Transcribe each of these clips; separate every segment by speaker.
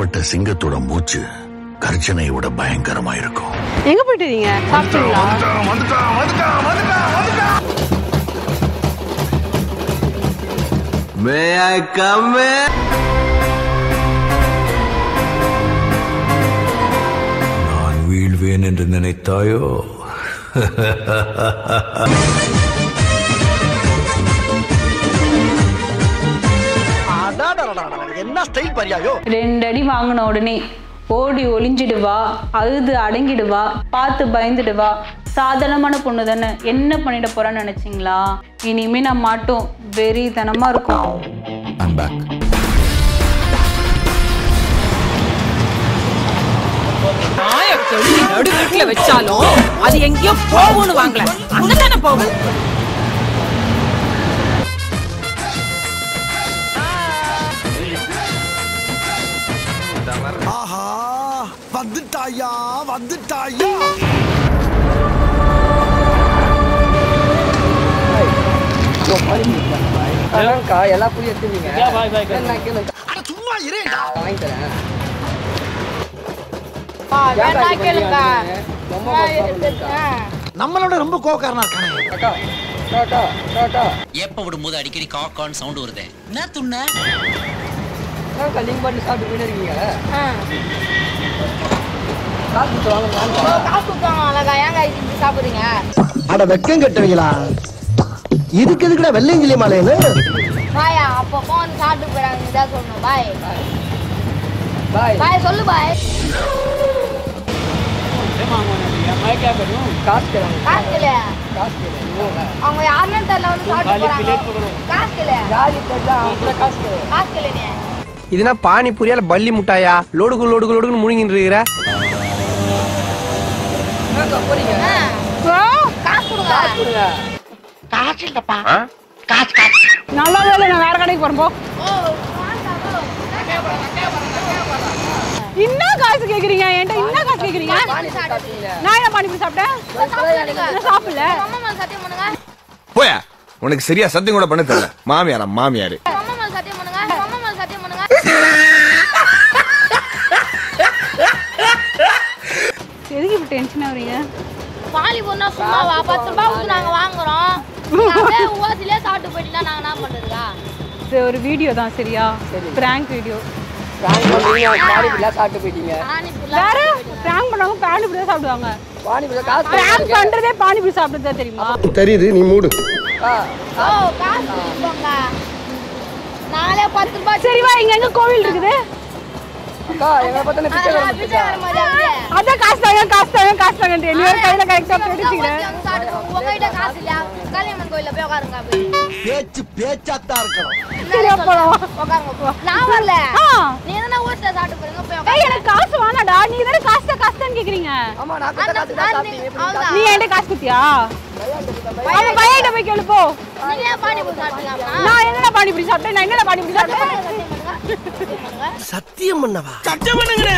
Speaker 1: அகப்பட்ட சிங்கத்தோட மூச்சு கர்ஜனையை விட பயங்கரமா இருக்கும்
Speaker 2: எங்க போயிட்டு இருக்கீங்க சாப்பிட்டீங்களா
Speaker 3: மே ஐ கம்
Speaker 1: நான் வீழ்வேன் என்று நினைத்தாயோ
Speaker 4: என்ன ஸ்டைல் பரியாயோ
Speaker 5: ரெண்டு அடி வாங்கின உடனே ஓடி ஒளிஞ்சிடுவா அழுது அடங்கிடுவா பார்த்து பயந்துடுவா சாதாரணமான பொண்ணு தானே என்ன பண்ணிட போறான்னு நினைச்சீங்களா இனிமே நான் மாட்டோம் வெறித்தனமா இருக்கும்
Speaker 1: I'm back.
Speaker 6: நடுக்கட்டுல வச்சாலும் அது எங்கேயோ போகும்னு வாங்கல அங்கதானே போகும்
Speaker 4: ஆஹா வந்துட்டாயா வந்துட்டாயா அட சும்மா இரு நம்மளோட ரொம்ப கோக்காரனா இருக்கானே
Speaker 7: எப்ப விடும்போது அடிக்கடி காக்கான்னு சவுண்ட் வருது என்ன துண்ண
Speaker 4: அட வெக்கம் கட்டுவீங்களா இதுக்கு எதுக்குடா வெள்ளையங்கிலி மாலைன்னு
Speaker 8: பாயா அப்பப்போ வந்து சாப்பிட்டு போறாங்க இதான் சொல்லணும் பாய் பாய் சொல்லு பாய் காசு இல்லையா அவங்க யாருன்னு தெரியல வந்து சாப்பிட்டு போறாங்க காசு இல்லையா காசு இல்லையா
Speaker 9: இதுனா பானி புரியால பள்ளி முட்டாயா லோடுக்கு லோடுக்கு லோடுக்குன்னு முழுங்கிட்டு இருக்கிற
Speaker 8: காசு கொடுங்க
Speaker 2: நல்லா வேலை நான் வேற கடைக்கு போறேன் போ இன்னும் காசு கேக்குறீங்க என்கிட்ட இன்னும் காசு கேக்குறீங்க நான் என்ன பானிபூரி சாப்பிட்டேன் நான் சாப்பிடல
Speaker 8: அம்மா மேல சத்தியம் பண்ணுங்க
Speaker 3: போயா உனக்கு சரியா சத்தியம் கூட பண்ண தெரியல மாமியாரா மாமியாரு
Speaker 8: அம்மா மேல சத்தியம் பண்ணுங்க அம்மா மேல சத்தியம் பண்ணுங்க
Speaker 5: எதுக்கு இப்படி டென்ஷன் ஆகுறீங்க
Speaker 8: பாலி பொண்ணா சும்மாவா பத்து ரூபாய்க்கு நாங்க வாங்குறோம் நீங்க அப்படியே ஓசிலே சாப்பிட்டு போயிட்டீங்கன்னா நாங்க என்ன பண்றதுக்கா
Speaker 5: இது ஒரு வீடியோ தான் சரியா பிராங்க் வீடியோ
Speaker 9: சாப்பிட்டு போயிட்டீங்க
Speaker 8: பானிபூரி
Speaker 5: வேற பிராங்க் பண்ணவங்க பானிபூரி தான் சாப்பிடுவாங்க
Speaker 9: பானிபூரி காசு
Speaker 5: பிராங்க் பண்றதே பானிபூரி சாப்பிட்டு தான் தெரியுமா
Speaker 4: தெரியுது நீ மூடு
Speaker 8: ஓ காசு கொடுப்போங்க நாங்களே பத்து ரூபாய்
Speaker 5: சரி வா இங்க எங்க கோவில் இருக்குது
Speaker 9: அக்கா எங்களை பார்த்தா
Speaker 8: அதெல்லாம் பிச்சைக்கார மாதிரி ஆகுது.
Speaker 5: அதான் காசு தாங்க காசு தாங்க காசு தாங்க நீ ஒரு கையில கரெக்டா
Speaker 8: இங்க
Speaker 5: போட்டு
Speaker 8: வந்து வந்து சாப்பிட்டு போங்க. உங்ககிட்ட காசு இல்லையா காளியம்மன் கோயில்ல போய் உட்காருங்க போய்.
Speaker 4: பேச்சு பேச்சாத்தான் இருக்கணும்
Speaker 8: முன்னாடியே சொல்றேன். உட்காருங்க போ. நான் வரல
Speaker 5: ஆ.
Speaker 8: நீ எதனா ஊர்ல சாப்பிட்டு போறீங்க போய்
Speaker 5: ஏய்
Speaker 8: உட்காருங்க.
Speaker 5: எனக்கு காசு வேணாடா நீ தானே காசு தான் காசு தான் கேக்குறீங்க
Speaker 9: ஆமா நான் கொடுத்த காசு தான்
Speaker 8: நான்
Speaker 9: சாப்பிட்டீங்க எப்படி
Speaker 8: அவ்வளவுதான்.
Speaker 5: நீ என்கிட்ட காசு குத்தியா அவன் பையன்கிட்ட போய் கேளு போ
Speaker 8: நீங்க ஏன் பானிபூரி சாப்பிட்டீங்களா?
Speaker 5: நான் என்னடா பானிபூரி சாப்பிட்டேன் நான் என்னடா பானிபூரி சாப்பிட்டேன்
Speaker 8: சத்தியம் பண்ணுங்க.
Speaker 4: சத்தியம் பண்ணுங்க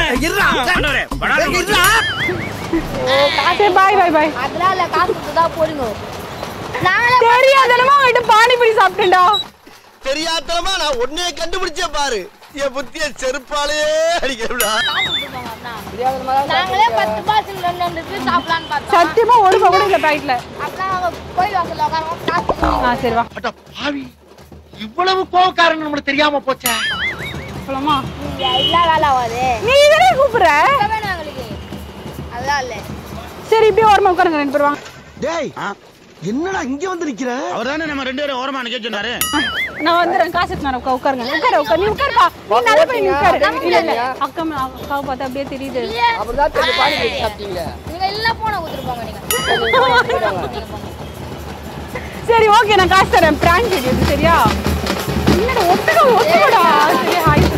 Speaker 5: சரி பாய் பாய் பாய்
Speaker 8: அதெல்லாம் இல்ல, காசு கொடுத்துதான் போடுங்க. நாங்களே
Speaker 5: தெரியாதனமா உங்ககிட்ட பானிபூரி சாப்பிட்டேன்டா
Speaker 4: தெரியாதனமா நான் உன்னைய கண்டுபிடிச்சே பாரு என் புத்திய செருப்பாலே அடிக்கிறா
Speaker 8: காசு கொடுத்துருப்பாங்க அப்படின்னா. நாங்களே பத்து ரூபாய் ரெண்டு ரெண்டு பீஸ் சாப்பிடலாம்னு பார்த்தோம்.
Speaker 5: சத்தியமா ஒரு ரூபா கூட இல்ல பாக்கெட்ல
Speaker 8: அப்புறம் அவங்க கோயில் வாசல்ல உட்காருவோம், காசு கொடுங்க.
Speaker 5: ஆ சரி வா
Speaker 4: அட பாவி இவ்வளவு கோவக்காரன் நம்மளுக்கு தெரியாம போச்சே
Speaker 5: போலாமா
Speaker 8: இங்க இல்ல வேலை ஆகாது.
Speaker 5: நீ தானே கூப்பிடுற
Speaker 8: இங்க வேணும் எங்களுக்கு. அதெல்லாம் இல்ல.
Speaker 5: சரி இப்படியே ஓரமா உட்காருங்க ரெண்டு பேரும் வாங்க
Speaker 4: டேய் என்னடா இங்க வந்து நிக்கிற
Speaker 7: அவர் தானே நம்ம ரெண்டு பேரும் ஓரமா நிக்க சொன்னாரு
Speaker 5: நான் வந்துடுறேன் காசு எடுத்துன்னு வரேன். உட்கா உட்காருங்க உட்காரு உட்காரு நீ உட்காருப்பா நீ நல்ல போய் நீ உட்காரு இல்ல இல்ல அக்கா மே- அக்காவை பார்த்தா அப்படியே தெரியுது
Speaker 8: இல்லையே.
Speaker 9: அப்படிதான் தெரியும் பானிபூரி சாப்பிட்டீங்க
Speaker 8: நீங்க இல்ல போன கொடுத்துட்டு போங்க நீங்க
Speaker 5: சரி ஓகே நான் காசு தரேன் பிராங்க் வீடியோ சரியா என்னடா ஒத்துக்க ஒத்துக்கடா சரி ஹாய்